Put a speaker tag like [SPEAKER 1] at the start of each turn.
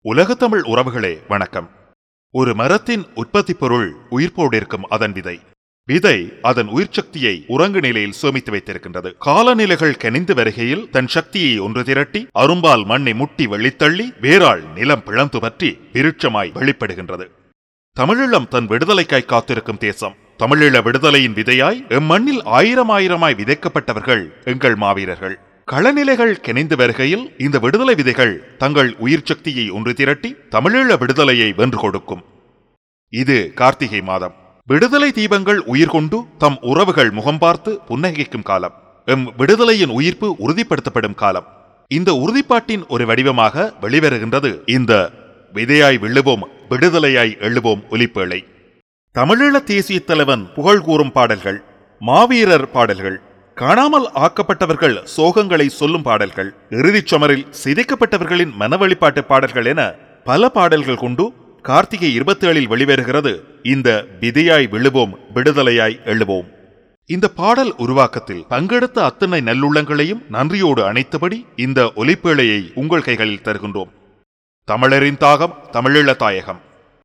[SPEAKER 1] உலகத்தமிழ் உறவுகளே வணக்கம் ஒரு மரத்தின் உற்பத்தி பொருள் உயிர்ப்போடு இருக்கும் அதன் விதை விதை அதன் உயிர் சக்தியை உறங்கு நிலையில் சேமித்து வைத்திருக்கின்றது காலநிலைகள் கனிந்து வருகையில் தன் சக்தியை ஒன்று திரட்டி அரும்பால் மண்ணை முட்டி வெளித்தள்ளி வேரால் நிலம் பிளந்து பற்றி விருட்சமாய் வெளிப்படுகின்றது தமிழீழம் தன் விடுதலைக்காய் காத்திருக்கும் தேசம் தமிழீழ விடுதலையின் விதையாய் எம்மண்ணில் ஆயிரம் ஆயிரமாய் விதைக்கப்பட்டவர்கள் எங்கள் மாவீரர்கள் களநிலைகள் கெனிந்து வருகையில் இந்த விடுதலை விதைகள் தங்கள் உயிர் சக்தியை ஒன்று திரட்டி தமிழீழ விடுதலையை வென்று கொடுக்கும் இது கார்த்திகை மாதம் விடுதலை தீபங்கள் உயிர் கொண்டு தம் உறவுகள் முகம் பார்த்து புன்னகைக்கும் காலம் எம் விடுதலையின் உயிர்ப்பு உறுதிப்படுத்தப்படும் காலம் இந்த உறுதிப்பாட்டின் ஒரு வடிவமாக வெளிவருகின்றது இந்த விதையாய் விழுவோம் விடுதலையாய் எழுவோம் ஒலிப்பேழை தமிழீழ தேசிய தலைவன் புகழ் கூறும் பாடல்கள் மாவீரர் பாடல்கள் காணாமல் ஆக்கப்பட்டவர்கள் சோகங்களை சொல்லும் பாடல்கள் இறுதிச் சமரில் சிதைக்கப்பட்டவர்களின் மன வழிபாட்டு பாடல்கள் என பல பாடல்கள் கொண்டு கார்த்திகை இருபத்தி ஏழில் வெளிவருகிறது இந்த விதையாய் விழுவோம் விடுதலையாய் எழுவோம் இந்த பாடல் உருவாக்கத்தில் பங்கெடுத்த அத்தனை நல்லுள்ளங்களையும் நன்றியோடு அணைத்தபடி இந்த ஒலிப்பேழையை உங்கள் கைகளில் தருகின்றோம் தமிழரின் தாகம் தமிழீழ தாயகம்